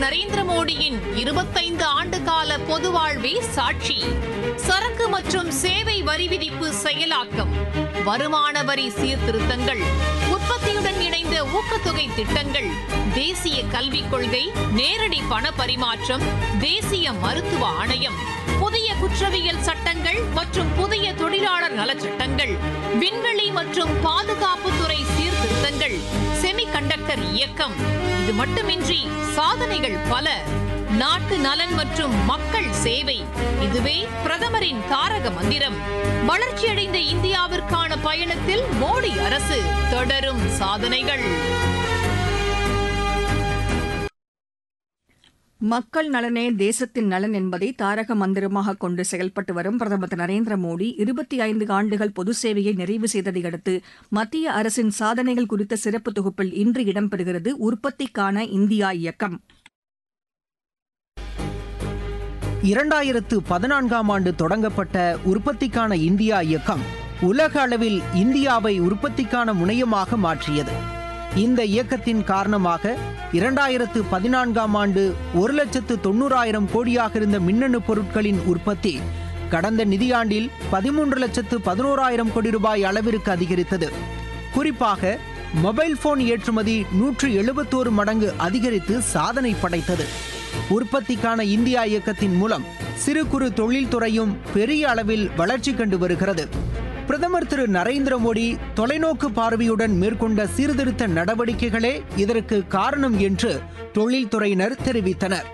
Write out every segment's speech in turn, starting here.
நரேந்திர மோடியின் இருபத்தைந்து ஆண்டு கால பொது வாழ்வே சாட்சி சரக்கு மற்றும் சேவை வரி விதிப்பு செயலாக்கம் வருமான வரி சீர்திருத்தங்கள் உற்பத்தியுடன் இணைந்த ஊக்கத்தொகை திட்டங்கள் தேசிய கல்விக் கொள்கை நேரடி பண பரிமாற்றம் தேசிய மருத்துவ ஆணையம் புதிய குற்றவியல் சட்டங்கள் மற்றும் புதிய தொழிலாளர் நலச்சட்டங்கள் விண்வெளி மற்றும் பாதுகாப்புத்துறை சீர்திருத்தங்கள் செமிகண்டக்டர் இயக்கம் இது மட்டுமின்றி சாதனைகள் பல நாட்டு நலன் மற்றும் மக்கள் சேவை இதுவே பிரதமரின் தாரக மந்திரம் வளர்ச்சியடைந்த இந்தியாவிற்கான பயணத்தில் மோடி அரசு தொடரும் சாதனைகள் மக்கள் நலனே தேசத்தின் நலன் என்பதை தாரக மந்திரமாக கொண்டு செயல்பட்டு வரும் பிரதமர் திரு நரேந்திர மோடி இருபத்தி ஐந்து ஆண்டுகள் பொது சேவையை நிறைவு செய்ததை அடுத்து மத்திய அரசின் சாதனைகள் குறித்த சிறப்பு தொகுப்பில் இன்று இடம்பெறுகிறது உற்பத்திக்கான இந்தியா இயக்கம் இரண்டாயிரத்து பதினான்காம் ஆண்டு தொடங்கப்பட்ட உற்பத்திக்கான இந்தியா இயக்கம் உலக அளவில் இந்தியாவை உற்பத்திக்கான முனையமாக மாற்றியது இந்த இயக்கத்தின் காரணமாக இரண்டாயிரத்து பதினான்காம் ஆண்டு ஒரு லட்சத்து தொண்ணூறாயிரம் கோடியாக இருந்த மின்னணு பொருட்களின் உற்பத்தி கடந்த நிதியாண்டில் பதிமூன்று லட்சத்து பதினோராயிரம் கோடி ரூபாய் அளவிற்கு அதிகரித்தது குறிப்பாக மொபைல் போன் ஏற்றுமதி நூற்று எழுபத்தோரு மடங்கு அதிகரித்து சாதனை படைத்தது உற்பத்திக்கான இந்தியா இயக்கத்தின் மூலம் சிறு குறு தொழில்துறையும் பெரிய அளவில் வளர்ச்சி கண்டு வருகிறது பிரதமர் திரு நரேந்திர மோடி தொலைநோக்கு பார்வையுடன் மேற்கொண்ட சீர்திருத்த நடவடிக்கைகளே இதற்கு காரணம் என்று தொழில்துறையினர் தெரிவித்தனர்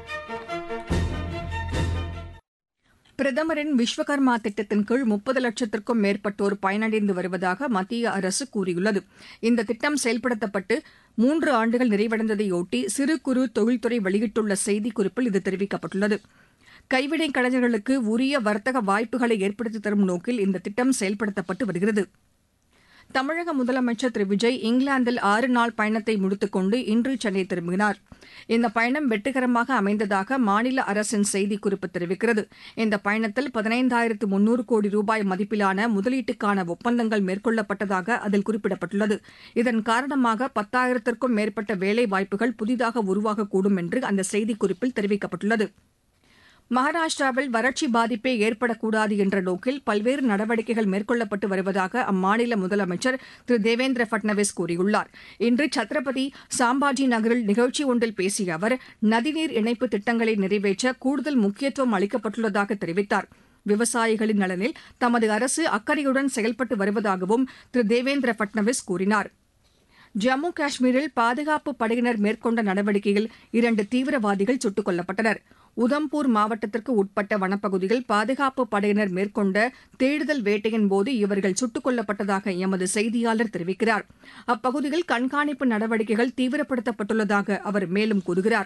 பிரதமரின் விஸ்வகர்மா திட்டத்தின் கீழ் முப்பது லட்சத்திற்கும் மேற்பட்டோர் பயனடைந்து வருவதாக மத்திய அரசு கூறியுள்ளது இந்த திட்டம் செயல்படுத்தப்பட்டு மூன்று ஆண்டுகள் நிறைவடைந்ததையொட்டி சிறு குறு தொழில்துறை வெளியிட்டுள்ள செய்திக்குறிப்பில் இது தெரிவிக்கப்பட்டுள்ளது கைவினை கலைஞர்களுக்கு உரிய வர்த்தக வாய்ப்புகளை ஏற்படுத்தி தரும் நோக்கில் இந்த திட்டம் செயல்படுத்தப்பட்டு வருகிறது தமிழக முதலமைச்சர் திரு விஜய் இங்கிலாந்தில் ஆறு நாள் பயணத்தை முடித்துக் கொண்டு இன்று சென்னை திரும்பினார் இந்த பயணம் வெற்றிகரமாக அமைந்ததாக மாநில அரசின் செய்திக்குறிப்பு தெரிவிக்கிறது இந்த பயணத்தில் பதினைந்தாயிரத்து முன்னூறு கோடி ரூபாய் மதிப்பிலான முதலீட்டுக்கான ஒப்பந்தங்கள் மேற்கொள்ளப்பட்டதாக அதில் குறிப்பிடப்பட்டுள்ளது இதன் காரணமாக பத்தாயிரத்திற்கும் மேற்பட்ட வேலை வாய்ப்புகள் புதிதாக உருவாகக்கூடும் என்று அந்த செய்திக்குறிப்பில் தெரிவிக்கப்பட்டுள்ளது மகாராஷ்டிராவில் வறட்சி பாதிப்பே ஏற்படக்கூடாது என்ற நோக்கில் பல்வேறு நடவடிக்கைகள் மேற்கொள்ளப்பட்டு வருவதாக அம்மாநில முதலமைச்சர் திரு தேவேந்திர பட்னவிஸ் கூறியுள்ளார் இன்று சத்ரபதி சாம்பாஜி நகரில் நிகழ்ச்சி ஒன்றில் பேசிய அவர் நதிநீர் இணைப்பு திட்டங்களை நிறைவேற்ற கூடுதல் முக்கியத்துவம் அளிக்கப்பட்டுள்ளதாக தெரிவித்தார் விவசாயிகளின் நலனில் தமது அரசு அக்கறையுடன் செயல்பட்டு வருவதாகவும் திரு தேவேந்திர பட்னவிஸ் கூறினார் ஜம்மு காஷ்மீரில் பாதுகாப்பு படையினர் மேற்கொண்ட நடவடிக்கையில் இரண்டு தீவிரவாதிகள் சுட்டுக் கொல்லப்பட்டனர் உதம்பூர் மாவட்டத்திற்கு உட்பட்ட வனப்பகுதியில் பாதுகாப்பு படையினர் மேற்கொண்ட தேடுதல் வேட்டையின் போது இவர்கள் சுட்டுக் கொல்லப்பட்டதாக எமது செய்தியாளர் தெரிவிக்கிறார் அப்பகுதியில் கண்காணிப்பு நடவடிக்கைகள் தீவிரப்படுத்தப்பட்டுள்ளதாக அவர் மேலும் கூறுகிறார்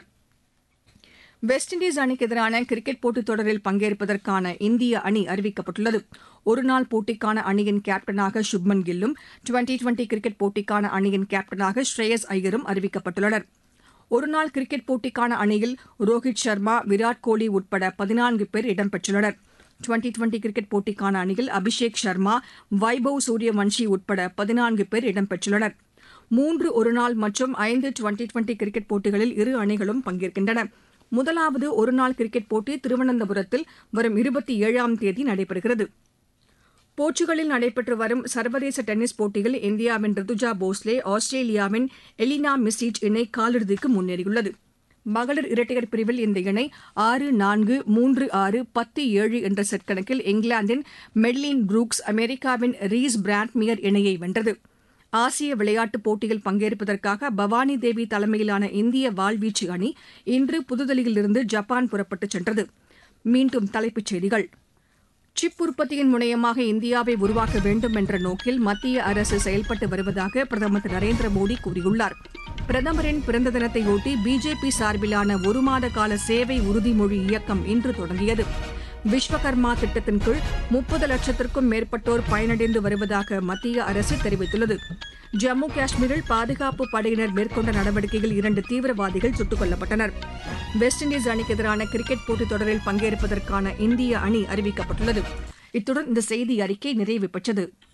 வெஸ்ட் இண்டீஸ் அணிக்கு எதிரான கிரிக்கெட் போட்டித் தொடரில் பங்கேற்பதற்கான இந்திய அணி அறிவிக்கப்பட்டுள்ளது ஒருநாள் போட்டிக்கான அணியின் கேப்டனாக சுப்மன் கில்லும் டுவெண்டி டுவெண்டி கிரிக்கெட் போட்டிக்கான அணியின் கேப்டனாக ஸ்ரேயஸ் ஐயரும் அறிவிக்கப்பட்டுள்ளனர் ஒருநாள் கிரிக்கெட் போட்டிக்கான அணியில் ரோஹித் சர்மா விராட் கோலி உட்பட பதினான்கு பேர் இடம்பெற்றுள்ளனர் டுவெண்டி டுவெண்டி கிரிக்கெட் போட்டிக்கான அணியில் அபிஷேக் சர்மா வைபவ் சூரியவன்ஷி உட்பட பதினான்கு பேர் இடம்பெற்றுள்ளனர் மூன்று ஒருநாள் மற்றும் ஐந்து டுவெண்டி டுவெண்டி கிரிக்கெட் போட்டிகளில் இரு அணிகளும் பங்கேற்கின்றன முதலாவது ஒருநாள் கிரிக்கெட் போட்டி திருவனந்தபுரத்தில் வரும் இருபத்தி ஏழாம் தேதி நடைபெறுகிறது போர்ச்சுகலில் நடைபெற்று வரும் சர்வதேச டென்னிஸ் போட்டியில் இந்தியாவின் ரிதுஜா போஸ்லே ஆஸ்திரேலியாவின் எலினா மிசிச் இணை காலிறுதிக்கு முன்னேறியுள்ளது மகளிர் இரட்டையர் பிரிவில் இந்த இணை ஆறு நான்கு மூன்று ஆறு பத்து ஏழு என்ற செட் கணக்கில் இங்கிலாந்தின் மெட்லின் புரூக்ஸ் அமெரிக்காவின் ரீஸ் பிராண்ட்மியர் இணையை வென்றது ஆசிய விளையாட்டுப் போட்டியில் பங்கேற்பதற்காக பவானி தேவி தலைமையிலான இந்திய வாள்வீச்சு அணி இன்று புதுதில்லியிலிருந்து ஜப்பான் புறப்பட்டுச் சென்றது மீண்டும் தலைப்புச் செய்திகள் சிப் உற்பத்தியின் முனையமாக இந்தியாவை உருவாக்க வேண்டும் என்ற நோக்கில் மத்திய அரசு செயல்பட்டு வருவதாக பிரதமர் திரு நரேந்திர மோடி கூறியுள்ளார் பிரதமரின் பிறந்த தினத்தையொட்டி பிஜேபி சார்பிலான ஒரு மாத கால சேவை உறுதிமொழி இயக்கம் இன்று தொடங்கியது விஸ்வகர்மா திட்டத்தின் கீழ் முப்பது லட்சத்திற்கும் மேற்பட்டோர் பயனடைந்து வருவதாக மத்திய அரசு தெரிவித்துள்ளது ஜம்மு காஷ்மீரில் பாதுகாப்பு படையினர் மேற்கொண்ட நடவடிக்கையில் இரண்டு தீவிரவாதிகள் சுட்டுக் கொல்லப்பட்டனர் வெஸ்ட் இண்டீஸ் அணிக்கு எதிரான கிரிக்கெட் போட்டித் தொடரில் பங்கேற்பதற்கான இந்திய அணி அறிவிக்கப்பட்டுள்ளது இத்துடன் இந்த செய்தி அறிக்கை நிறைவு பெற்றது